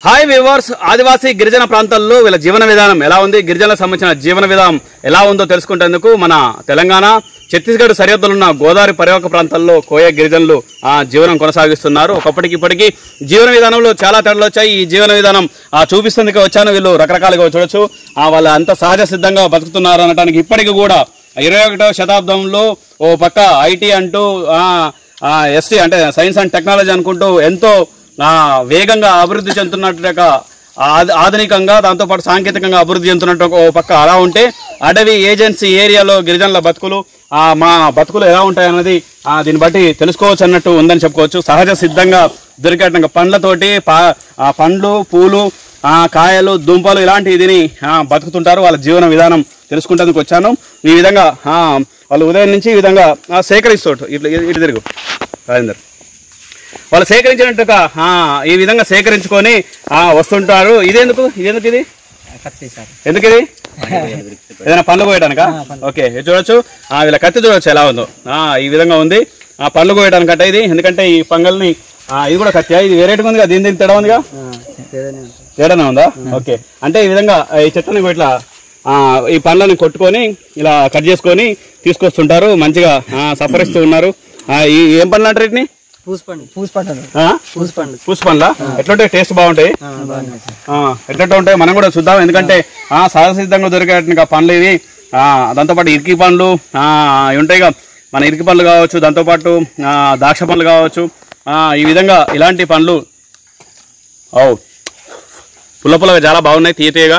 Hi viewers ఆదివాసీ గిరిజన ప్రాంతాల్లో వీళ్ళ జీవన విధానం ఎలా ఉంది గిరిజనులకు సంబంధించిన జీవన విధానం ఎలా ఉందో తెలుసుకుంటేందుకు మన తెలంగాణ ఛత్తీస్గఢ్ సరిహద్దులున్న గోదావరి పరివాహక ప్రాంతాల్లో కోయ గిరిజనులు ఆ జీవనం కొనసాగిస్తున్నారు ఒకప్పటికి ఇప్పటికీ జీవన విధానంలో చాలా తేడాలు వచ్చాయి ఈ జీవన విధానం ఆ చూపిస్తుందిగా వచ్చాను వీళ్ళు రకరకాలుగా చూడొచ్చు ఆ వాళ్ళ అంత సహజ సిద్ధంగా బతుకుతున్నారు అనడానికి ఇప్పటికి కూడా ఇరవై ఒకటవ శతాబ్దంలో ఓ పక్క ఐటీ అంటూ ఎస్టీ అంటే సైన్స్ అండ్ టెక్నాలజీ అనుకుంటూ ఎంతో ఆ, వేగంగా అభివృద్ధి చెందుతున్నట్టుగా ఆధ- ఆధునికంగా దాంతోపాటు సాంకేతికంగా అభివృద్ధి చెందుతున్నట్టు ఒక పక్క అలా ఉంటే అడవి ఏజెన్సీ ఏరియాలో గిరిజనుల బతుకులు ఆ, మా బతుకులు ఎలా ఉంటాయన్నది ఆ, దీన్ని బట్టి తెలుసుకోవచ్చు అన్నట్టు ఉందని చెప్పుకోవచ్చు సహజ సిద్ధంగా దొరికేటంగా పండ్లతోటి పా ఆ, పండ్లు పూలు ఆ, కాయలు దుంపలు ఇలాంటి దీని ఆ, బతుకుతుంటారు వాళ్ళ జీవన విధానం తెలుసుకుంటేందుకు వచ్చాను ఈ విధంగా ఆ, వాళ్ళు ఉదయం నుంచి ఈ విధంగా ఆ, సేకరిస్తూ ఇట్లా ఇటు తిరుగు రాజేందర్ వాళ్ళు సేకరించినట్టుగా ఆ, ఈ విధంగా సేకరించుకొని ఆ, వస్తుంటారు ఇదెందుకు ఇదెందుకు ఇది కత్తి సార్ ఎందుకు ఇది ఏదైనా పండ్లు కోయడానికా ఓకే ఇది చూడొచ్చు ఆ, వీళ్ళ కత్తి చూడొచ్చు ఎలా ఉందో ఆ, ఈ విధంగా ఉంది ఆ పండ్లు కోయడానికట ఇది ఎందుకంటే ఈ పంగల్ని ఆ, ఇది కూడా కత్తియా ఇది వేరేటిగా ఉందిగా దీని దీనికి తేడా ఉందిగా ఏదైనా ఉంటుంది. తేడానే ఉందా ఓకే అంటే ఈ విధంగా ఈ చెత్తని ఇట్లా ఆ, ఈ పండ్లని కొట్టుకొని ఇలా కట్ చేసుకొని తీసుకొస్తుంటారు మంచిగా ఆ, సపరిస్తూ ఉన్నారు ఆ, ఈ ఏం పండ్లు అంటారు వీటిని పూసపండు పూసపండు ఆ? పూసపండు పూస పండ్లా ఎట్లుంటాయి టేస్ట్ బాగుంటాయి బాగున్నాయి సార్ ఆ, ఎట్లా ఉంటాయి మనం కూడా చూద్దాం ఎందుకంటే ఆ సహజసిద్ధంగా దొరికేటువంటి ఆ పండ్లు ఇవి ఆ, దాంతోపాటు ఇరికి పండ్లు ఆ, ఇవి ఉంటాయిగా మన ఇరికి పండ్లు కావచ్చు దాంతోపాటు ఆ, ద్రాక్ష పండ్లు కావచ్చు ఆ, ఈ విధంగా ఇలాంటి పండ్లు ఓ పుల్ల పుల్లగా చాలా బాగున్నాయి తీయ తీయగా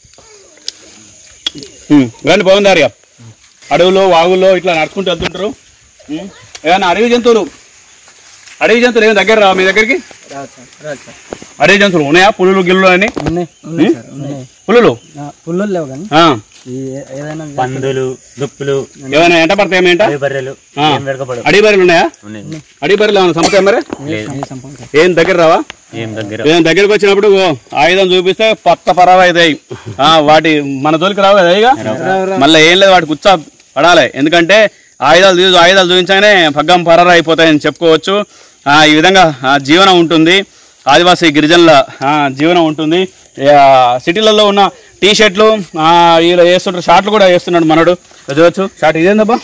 ఉమ్, ఇవన్నీ బాగుంది అరిగా అడవుల్లో వాగుల్లో ఇట్లా నడుచుకుంటూ వెళ్తుంటారు ఉమ్, ఏమన్నా అడవి జంతువులు అడవి జంతువులు ఏమి దగ్గర రావా మీ దగ్గరికి రాదు సార్ రాదు సార్ అడవి జంతువులు ఉన్నాయా పులులు గిల్లులు అని ఉన్నాయి ఉన్నాయి సార్ ఉన్నాయి పులులు ఆ, పుల్లులు లేవు కానీ ఆ, ఈ ఏ- ఏదైనా పందులు దుప్పులు ఏమైనా ఎంట పడతాయి ఏంట అడవి బర్రెలు ఆ. ఏం వెడకపడు అడవి బర్రెలు ఉన్నాయా ఉన్నాయి అడవి బర్రెలు ఏమైనా చంపుతాయి మరి ఈ సంపంగి సార్ ఏం దగ్గర రావా ఏం దగ్గర ఏం దగ్గరకు వచ్చినప్పుడు ఓ, ఆయుధం చూపిస్తే పక్క పరావ అవుతాయి ఆ, వాటి మన తోలికి రావు కదా ఇక మళ్ళీ ఏం లేదు వాటికి ఉత్సాహ పడాలి ఎందుకంటే ఆయుధాలు చూ ఆయుధాలు చూపించగానే పగ్గం పరార అయిపోతాయని చెప్పుకోవచ్చు ఆ, ఈ విధంగా ఆ, జీవనం ఉంటుంది ఆదివాసీ గిరిజనుల ఆ, జీవనం ఉంటుంది ఆ, సిటీలలో ఉన్న టీ షర్ట్లు ఇలా వేస్తుంటారు షార్ట్లు కూడా వేస్తున్నాడు మనడు చూడవచ్చు షార్ట్ ఇదేందబ్బా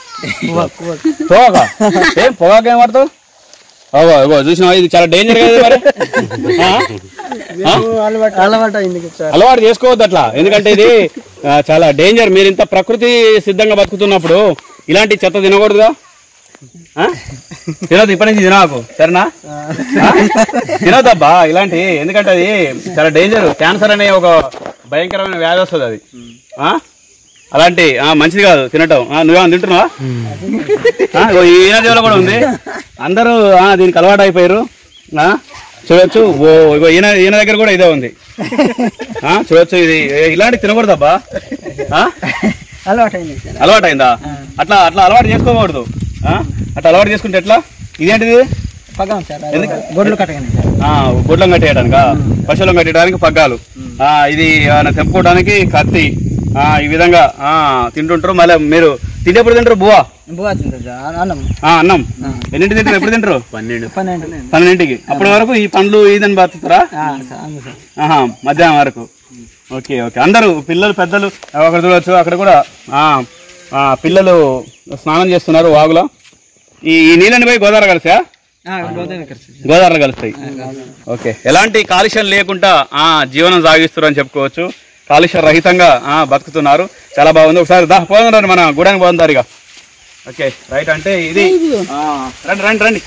పొగాక ఏం పొగాకు ఏం పడతావు అవ్వ అవ్వ చూసినావా ఇది చాలా డేంజర్ కదా మరి ఆ? ఆ? అలవాటు అలవాటు అయింది కదా సార్ అలవాటు చేసుకోవద్దు అట్లా ఎందుకంటే ఇది ఆ, చాలా డేంజర్ మీరు ఇంత ప్రకృతి సిద్ధంగా బతుకుతున్నప్పుడు ఇలాంటి చెత్త తినకూడదుగా ఆ? తినొద్దు ఇప్పటి నుంచి తినకు సరేనా ఆ? తినొద్దబ్బా ఇలాంటి ఎందుకంటే అది చాలా డేంజర్ క్యాన్సర్ అనే ఒక భయంకరమైన వ్యాధి వస్తుంది అది ఆ? అలాంటి ఆ, మంచిది కాదు తినటం ఆ, నువ్వేమైనా తింటున్నావా ఆ, ఇగో ఈ ఈయన దేవులో కూడా ఉంది అందరూ ఆ, దీనికి అలవాటు అయిపోయారు ఆ, చూడొచ్చు ఓ ఇగో ఈయన ఈయన దగ్గర కూడా ఇదే ఉంది ఆ, చూడొచ్చు ఇది ఏ- ఇలాంటి తినకూడదబ్బా ఆ? అలవాటు అయింది సార్ అలవాటు అయిందా అట్లా అట్లా అలవాటు చేసుకోకూడదు ఆ? అట్లా అలవాటు చేసుకుంటే ఎట్లా ఇదేంటిది పగం సార్ అది గొడ్లు కట్టగానే సార్ ఆ, గుడ్లం కట్టేయడానికా పశువులం కట్టేయడానికి పగ్గాలు ఆ, ఇది ఏమైనా తెంపుకోవడానికి కత్తి ఆ, ఈ విధంగా ఆ, తింటుంటారు మళ్ళీ మీరు తినేప్పుడు తింటారు బువా బువ్వ తింటారు సార్ అన్నం ఆ, అన్నం ఎన్నింటి తింటారు ఎప్పుడు తింటారు పన్నెండు పన్నెండు పన్నెండింటికి అప్పటి వరకు ఈ పండ్లు ఇదని బతుకుతారా ఆ, సార్ అవును సార్ ఆహా మధ్యాహ్నం వరకు ఓకే ఓకే అందరూ పిల్లలు పెద్దలు అక్కడ చూడవచ్చు అక్కడ కూడా ఆ, ఆ, పిల్లలు స్నానం చేస్తున్నారు వాగులో ఈ ఈ నీళ్ళని పోయి గోదావరి కలిసా ఆ, గోదావరి కట్ట సార్. గోదావరిలో కలుస్తాయి ఓకే ఎలాంటి కాలుష్యం లేకుండా ఆ, జీవనం సాగిస్తారు అని చెప్పుకోవచ్చు కాలుష్య రహితంగా ఆ, బతుకుతున్నారు చాలా బాగుంది ఒకసారి దా పోదండి మన గూడానికి పోదారు ఇక ఓకే రైట్ అంటే ఇది ఆ, రండి రండి రండి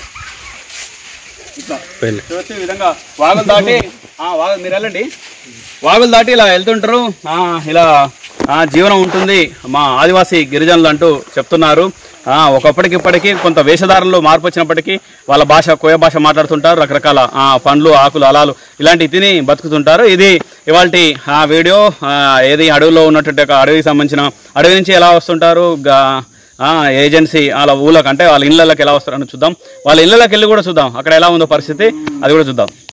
ఇట్లా చూడొచ్చు ఈ విధంగా వాగులు దాటి ఆ, వాగు మీరు వెళ్ళండి వాగులు దాటి ఇలా వెళ్తుంటారు ఆ, ఇలా ఆ, జీవనం ఉంటుంది మా ఆదివాసీ గిరిజనులు అంటూ చెప్తున్నారు ఆ, ఒకప్పటికిప్పటికీ కొంత వేషధారణలో మార్పు వచ్చినప్పటికీ వాళ్ళ భాష కోయ భాష మాట్లాడుతుంటారు రకరకాల ఆ, పండ్లు ఆకులు అలాలు ఇలాంటివి తిని బతుకుతుంటారు ఇది ఇవాళ ఆ వీడియో ఆ, ఏది అడవిలో ఉన్నటువంటి ఒక అడవికి సంబంధించిన అడవి నుంచి ఎలా వస్తుంటారు గా- ఆ, ఏజెన్సీ వాళ్ళ ఊళ్ళకి అంటే వాళ్ళ ఇళ్ళకి ఎలా వస్తారని చూద్దాం వాళ్ళ ఇళ్ళకి వెళ్ళి కూడా చూద్దాం అక్కడ ఎలా ఉందో పరిస్థితి అది కూడా చూద్దాం